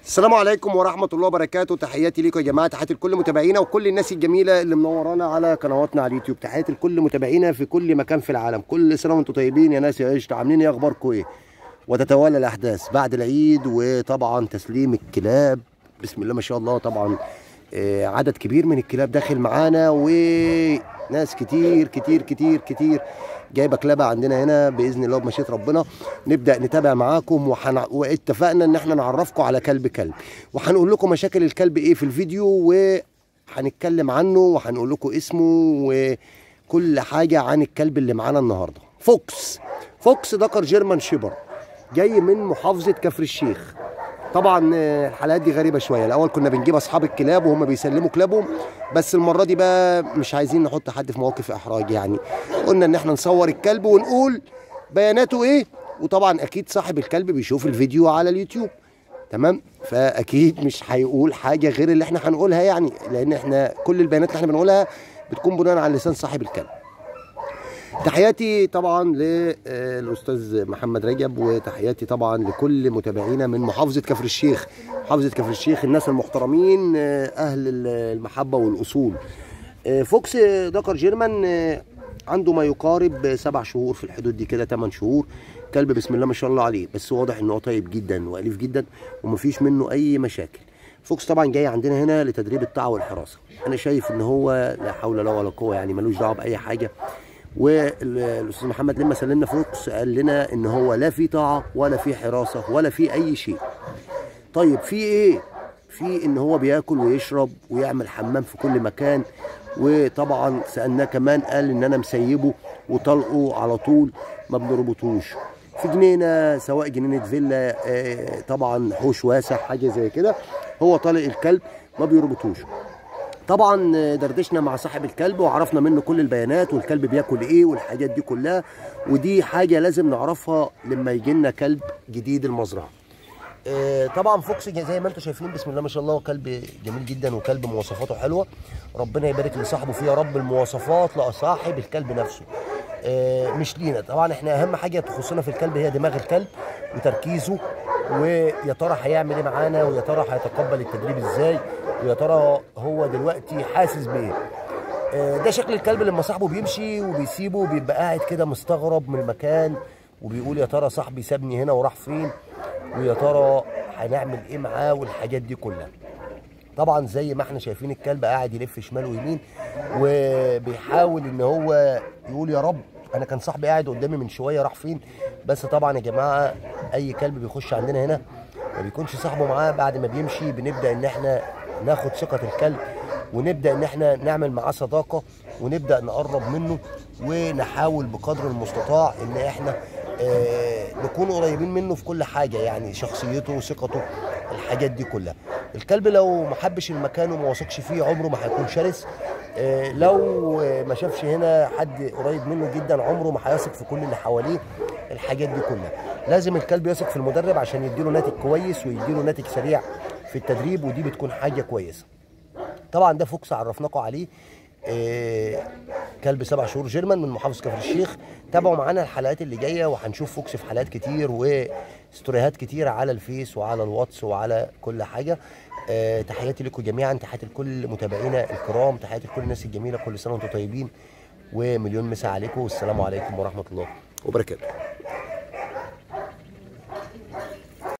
السلام عليكم ورحمة الله وبركاته تحياتي ليكم يا جماعة تحياتي لكل متابعينا وكل الناس الجميلة اللي منورانا على قنواتنا على اليوتيوب تحياتي لكل متابعينا في كل مكان في العالم كل سنة وانتم طيبين يا ناس يا قشطة عاملين ايه اخباركم ايه وتتوالى الاحداث بعد العيد وطبعا تسليم الكلاب بسم الله ما شاء الله طبعا آه، عدد كبير من الكلاب داخل معانا وناس كتير كتير كتير كتير جايبه كلابه عندنا هنا باذن الله بمشيئه ربنا نبدا نتابع معاكم وحن... واتفقنا ان احنا نعرفكم على كلب كلب وهنقول لكم مشاكل الكلب ايه في الفيديو وهنتكلم عنه وهنقول لكم اسمه وكل حاجه عن الكلب اللي معانا النهارده فوكس فوكس دكر جيرمان شيبر جاي من محافظه كفر الشيخ طبعا آه، الحلقات دي غريبه شويه الاول كنا بنجيب اصحاب الكلاب وهم بيسلموا كلابهم بس المره دي بقى مش عايزين نحط حد في مواقف احراج يعني قلنا ان احنا نصور الكلب ونقول بياناته ايه وطبعا اكيد صاحب الكلب بيشوف الفيديو على اليوتيوب تمام فاكيد مش هيقول حاجه غير اللي احنا هنقولها يعني لان احنا كل البيانات اللي احنا بنقولها بتكون بناء على لسان صاحب الكلب تحياتي طبعا للاستاذ محمد رجب وتحياتي طبعا لكل متابعينا من محافظه كفر الشيخ محافظه كفر الشيخ الناس المحترمين آه، اهل المحبه والاصول آه، فوكس دكر جيرمان آه، عنده ما يقارب سبع شهور في الحدود دي كده ثمان شهور كلب بسم الله ما شاء الله عليه بس واضح ان هو طيب جدا واليف جدا ومفيش منه اي مشاكل فوكس طبعا جاي عندنا هنا لتدريب الطاعه والحراسه انا شايف ان هو لا حول له ولا قوه يعني ملوش دعوه باي حاجه والاستاذ محمد لما سلمنا فوكس قال لنا ان هو لا في طاعه ولا في حراسه ولا في اي شيء طيب في ايه في ان هو بياكل ويشرب ويعمل حمام في كل مكان وطبعا سالناه كمان قال ان انا مسيبه وطلقه على طول ما بنربطوش في جنينه سواء جنينه فيلا آه، طبعا حوش واسع حاجه زي كده هو طالق الكلب ما بيربطوش طبعا دردشنا مع صاحب الكلب وعرفنا منه كل البيانات والكلب بياكل ايه والحاجات دي كلها ودي حاجه لازم نعرفها لما يجي لنا كلب جديد المزرعه آه، طبعا فوكس زي ما انتم شايفين بسم الله ما شاء الله هو كلب جميل جدا وكلب مواصفاته حلوه ربنا يبارك لصاحبه فيه يا رب المواصفات لصاحب الكلب نفسه آه، مش لينا طبعا احنا اهم حاجه تخصنا في الكلب هي دماغ الكلب وتركيزه ويا ترى هيعمل ايه معانا ويا ترى هيتقبل التدريب ازاي ويا ترى هو دلوقتي حاسس بايه آه، ده شكل الكلب لما صاحبه بيمشي وبيسيبه بيبقى قاعد كده مستغرب من المكان وبيقول يا ترى صاحبي سابني هنا وراح فين ويا ترى هنعمل ايه معاه والحاجات دي كلها طبعا زي ما احنا شايفين الكلب قاعد يلف شمال ويمين وبيحاول ان هو يقول يا رب انا كان صاحبي قاعد قدامي من شويه راح فين بس طبعا يا جماعه اي كلب بيخش عندنا هنا ما بيكونش صاحبه معاه بعد ما بيمشي بنبدا ان احنا ناخد ثقه الكلب ونبدا ان احنا نعمل معاه صداقه ونبدا نقرب منه ونحاول بقدر المستطاع ان احنا آه، نكون قريبين منه في كل حاجه يعني شخصيته ثقته الحاجات دي كلها الكلب لو ما حبش المكان وما وثقش فيه عمره ما هيكون شرس آه، لو آه، ما شافش هنا حد قريب منه جدا عمره ما هيثق في كل اللي حواليه الحاجات دي كلها لازم الكلب يثق في المدرب عشان يديله ناتج كويس ويديله ناتج سريع في التدريب ودي بتكون حاجه كويسه طبعا ده فوكس عرفناكم عليه آه، كلب سبع شهور جيرمان من محافظه كفر الشيخ تابعوا معانا الحلقات اللي جايه وهنشوف فوكس في حلقات كتير وستوريهات كتير على الفيس وعلى الواتس وعلى كل حاجه آه، تحياتي لكم جميعا تحياتي لكل متابعينا الكرام تحياتي لكل الناس الجميله كل سنه وانتم طيبين ومليون مسا عليكم والسلام عليكم ورحمه الله وبركاته